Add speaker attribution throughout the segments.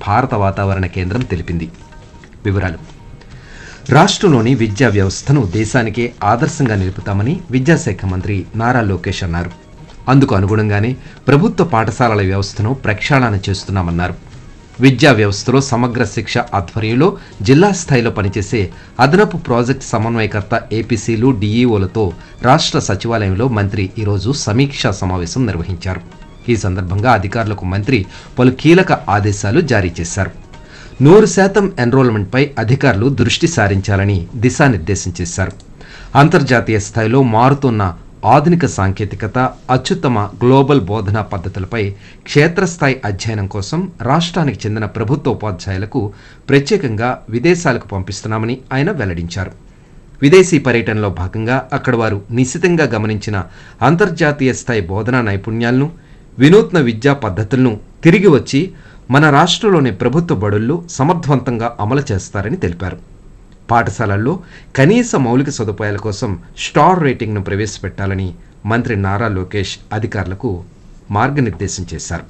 Speaker 1: భారత వాతావరణ కేంద్రం తెలిపింది వివరాలు రాష్ట్రంలోని విద్యా వ్యవస్థను దేశానికే ఆదర్శంగా నిలుపుతామని విద్యాశాఖ మంత్రి నారా లోకేష్ అన్నారు అందుకు అనుగుణంగానే ప్రభుత్వ పాఠశాలల వ్యవస్థను ప్రక్షాళన చేస్తున్నామన్నారు విద్యా వ్యవస్థలో సమగ్ర శిక్ష ఆధ్వర్యంలో జిల్లా స్థాయిలో పనిచేసే అదనపు ప్రాజెక్ట్ సమన్వయకర్త ఏపీసీలు డీఈఓలతో రాష్ట్ర సచివాలయంలో మంత్రి ఈరోజు సమీక్షా సమావేశం నిర్వహించారు ఈ సందర్భంగా అధికారులకు మంత్రి పలు కీలక ఆదేశాలు జారీ చేశారు నూరు శాతం ఎన్రోల్మెంట్పై అధికారులు దృష్టి సారించాలని దిశానిర్దేశం చేశారు అంతర్జాతీయ స్థాయిలో మారుతున్న ఆధునిక సాంకేతికత అత్యుత్తమ గ్లోబల్ బోధనా పద్ధతులపై క్షేత్రస్థాయి అధ్యయనం కోసం రాష్ట్రానికి చెందిన ప్రభుత్వ ఉపాధ్యాయులకు ప్రత్యేకంగా విదేశాలకు పంపిస్తున్నామని ఆయన వెల్లడించారు విదేశీ పర్యటనలో భాగంగా అక్కడ వారు నిశితంగా గమనించిన అంతర్జాతీయ స్థాయి బోధనా నైపుణ్యాలను వినూత్న విద్యా పద్ధతులను తిరిగి వచ్చి మన రాష్ట్రంలోని ప్రభుత్వ బడుల్లో సమర్థవంతంగా అమలు చేస్తారని తెలిపారు పాఠశాలల్లో కనీస మౌలిక సదుపాయాల కోసం స్టార్ రేటింగ్ను ప్రవేశపెట్టాలని మంత్రి నారా లోకేష్ అధికారులకు మార్గనిర్దేశం చేశారు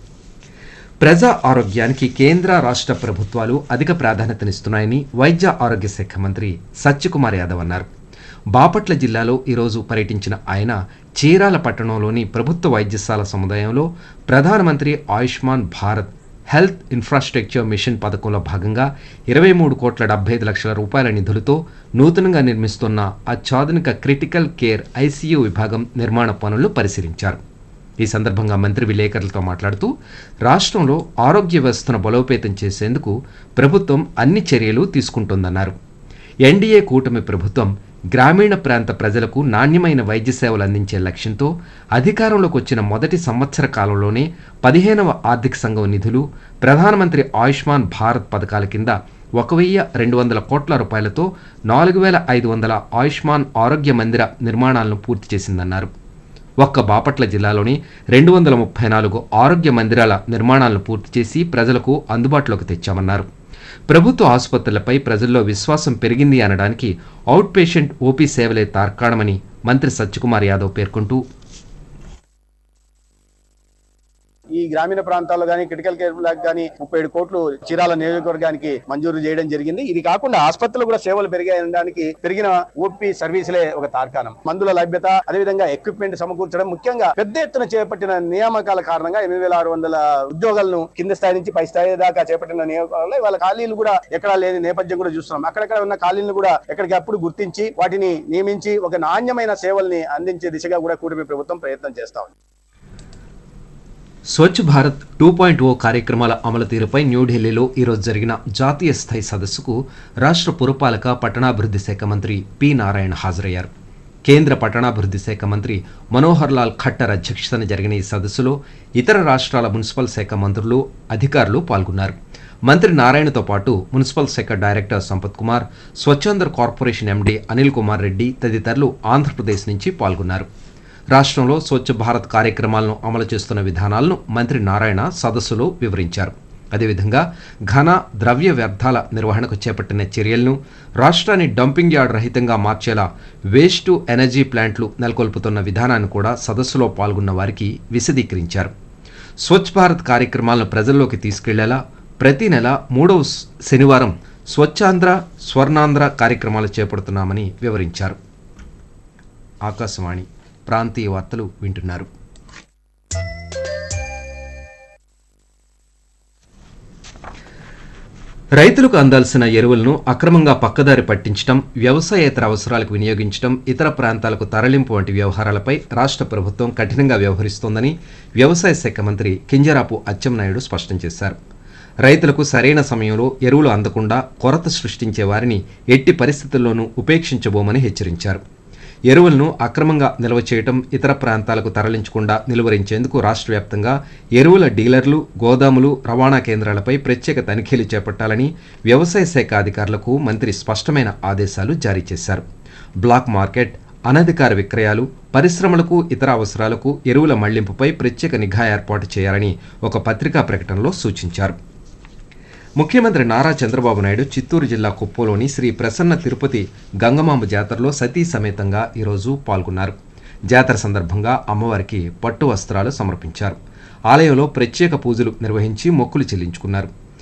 Speaker 1: ప్రజా ఆరోగ్యానికి కేంద్ర రాష్ట్ర ప్రభుత్వాలు అధిక ప్రాధాన్యతనిస్తున్నాయని వైద్య ఆరోగ్య శాఖ మంత్రి సత్యకుమార్ యాదవ్ అన్నారు బాపట్ల జిల్లాలో ఈరోజు పర్యటించిన ఆయన చీరాల పట్టణంలోని ప్రభుత్వ వైద్యశాల సముదాయంలో ప్రధానమంత్రి Ayushman Bharat health infrastructure mission పథకంలో భాగంగా ఇరవై మూడు కోట్ల డెబ్బై ఐదు లక్షల రూపాయల నిధులతో నూతనంగా నిర్మిస్తున్న అత్యాధునిక క్రిటికల్ కేర్ ఐసీయూ విభాగం నిర్మాణ పనులను పరిశీలించారు ఈ సందర్భంగా మంత్రి విలేకరులతో మాట్లాడుతూ రాష్ట్రంలో ఆరోగ్య వ్యవస్థను బలోపేతం చేసేందుకు ప్రభుత్వం అన్ని చర్యలు తీసుకుంటోందన్నారు ఎన్డీఏ కూటమి ప్రభుత్వం గ్రామీణ ప్రాంత ప్రజలకు నాణ్యమైన వైద్య సేవలు అందించే లక్ష్యంతో అధికారంలోకి వచ్చిన మొదటి సంవత్సర కాలంలోనే పదిహేనవ ఆర్థిక సంఘం నిధులు ప్రధానమంత్రి ఆయుష్మాన్ భారత్ పథకాల కింద ఒక వెయ్యి రెండు వందల కోట్ల రూపాయలతో నాలుగు వేల ఐదు వందల ఆయుష్మాన్ ఆరోగ్య మందిర నిర్మాణాలను పూర్తి చేసిందన్నారు ఒక్క బాపట్ల జిల్లాలోని రెండు వందల ముప్పై నాలుగు ఆరోగ్య మందిరాల నిర్మాణాలను పూర్తి చేసి ప్రజలకు అందుబాటులోకి తెచ్చామన్నారు ప్రభుత్వ ఆసుపత్రులపై ప్రజల్లో విశ్వాసం పెరిగింది అనడానికి అవుట్ పేషెంట్ ఓపీ సేవలే తార్కాణమని మంత్రి సత్యకుమార్ యాదవ్ పేర్కొంటూ
Speaker 2: ఈ గ్రామీణ ప్రాంతాల్లో కానీ క్రిటికల్ కేర్ బ్లాక్ కానీ ముప్పై ఏడు కోట్లు చీరాల నియోజకవర్గానికి మంజూరు చేయడం జరిగింది ఇది కాకుండా ఆసుపత్రులు కూడా సేవలు పెరిగాయడానికి పెరిగిన ఓపీ సర్వీసులే ఒక తార్కాణం మందుల లభ్యత అదేవిధంగా ఎక్విప్మెంట్ సమకూర్చడం ముఖ్యంగా పెద్ద ఎత్తున చేపట్టిన నియామకాల కారణంగా ఎనిమిది వేల ఆరు వందల ఉద్యోగాలను కింద స్థాయి నుంచి పై స్థాయి దాకా చేపట్టిన నియామకాలలో వాళ్ళ ఖాళీలు కూడా ఎక్కడా లేని నేపథ్యం కూడా చూస్తున్నాం అక్కడక్కడ ఉన్న ఖాళీలను కూడా ఎక్కడికప్పుడు గుర్తించి వాటిని నియమించి ఒక నాణ్యమైన సేవల్ని అందించే దిశగా కూడా కూటమి ప్రభుత్వం ప్రయత్నం చేస్తా ఉంది
Speaker 1: Swachh Bharat two point O కార్యక్రమాల అమలు తీరుపై న్యూఢిల్లీలో ఈరోజు జరిగిన జాతీయ స్థాయి సదస్సుకు రాష్ట్ర పురపాలక పట్టణాభివృద్ధి శాఖ మంత్రి పి నారాయణ హాజరయ్యారు కేంద్ర పట్టణాభివృద్ధి శాఖ మంత్రి మనోహర్ లాల్ ఖట్టర్ అధ్యక్షతన జరిగిన ఈ సదస్సులో ఇతర రాష్ట్రాల మున్సిపల్ శాఖ మంత్రులు అధికారులు పాల్గొన్నారు మంత్రి నారాయణతో పాటు మున్సిపల్ శాఖ director Sampath Kumar Swachh Andhra corporation MD Anil Kumar Reddy తదితరులు ఆంధ్రప్రదేశ్ నుంచి పాల్గొన్నారు రాష్ట్రంలో స్వచ్ఛ భారత్ కార్యక్రమాలను అమలు చేస్తున్న విధానాలను మంత్రి నారాయణ సదస్సులో వివరించారు అదేవిధంగా ఘన ద్రవ్య వ్యర్థాల నిర్వహణకు చేపట్టిన చర్యలను రాష్ట్రాన్ని డంపింగ్ యార్డ్ రహితంగా మార్చేలా వేస్ట్ టు ఎనర్జీ ప్లాంట్లు నెలకొల్పుతున్న విధానాన్ని కూడా సదస్సులో పాల్గొన్న వారికి విశదీకరించారు స్వచ్ఛ భారత్ కార్యక్రమాలను ప్రజల్లోకి తీసుకెళ్లేలా ప్రతి నెల మూడవ శనివారం స్వచ్ఛాంధ్ర స్వర్ణాంధ్ర కార్యక్రమాలు చేపడుతున్నామని వివరించారు ఆకాశవాణి ప్రాంతీయ వార్తలు వింటున్నారు రైతులకు అందాల్సిన ఎరువులను అక్రమంగా పక్కదారి పట్టించడం వ్యవసాయేతర అవసరాలకు వినియోగించడం ఇతర ప్రాంతాలకు తరలింపు వంటి వ్యవహారాలపై రాష్ట్ర ప్రభుత్వం కఠినంగా వ్యవహరిస్తోందని వ్యవసాయ శాఖ మంత్రి కింజరాపు అచ్చెన్నాయుడు స్పష్టం చేశారు రైతులకు సరైన సమయంలో ఎరువులు అందకుండా కొరత సృష్టించే వారిని ఎట్టి పరిస్థితుల్లోనూ ఉపేక్షించబోమని హెచ్చరించారు ఎరువులను అక్రమంగా నిల్వ చేయటం ఇతర ప్రాంతాలకు తరలించకుండా నిలువరించేందుకు రాష్ట్ర వ్యాప్తంగా ఎరువుల డీలర్లు గోదాములు రవాణా కేంద్రాలపై ప్రత్యేక తనిఖీలు చేపట్టాలని వ్యవసాయ శాఖ అధికారులకు మంత్రి స్పష్టమైన ఆదేశాలు జారీ చేశారు బ్లాక్ మార్కెట్ అనధికార విక్రయాలు పరిశ్రమలకు ఇతర అవసరాలకు ఎరువుల మళ్లింపుపై ప్రత్యేక నిఘా ఏర్పాటు చేయాలని ఒక పత్రికా ప్రకటనలో సూచించారు ముఖ్యమంత్రి నారా చంద్రబాబు నాయుడు చిత్తూరు జిల్లా కుప్పంలోని శ్రీ ప్రసన్న తిరుపతి గంగమాంబ జాతరలో సతీ సమేతంగా ఈరోజు పాల్గొన్నారు జాతర సందర్భంగా అమ్మవారికి పట్టు వస్త్రాలు సమర్పించారు ఆలయంలో ప్రత్యేక పూజలు నిర్వహించి మొక్కులు చెల్లించుకున్నారు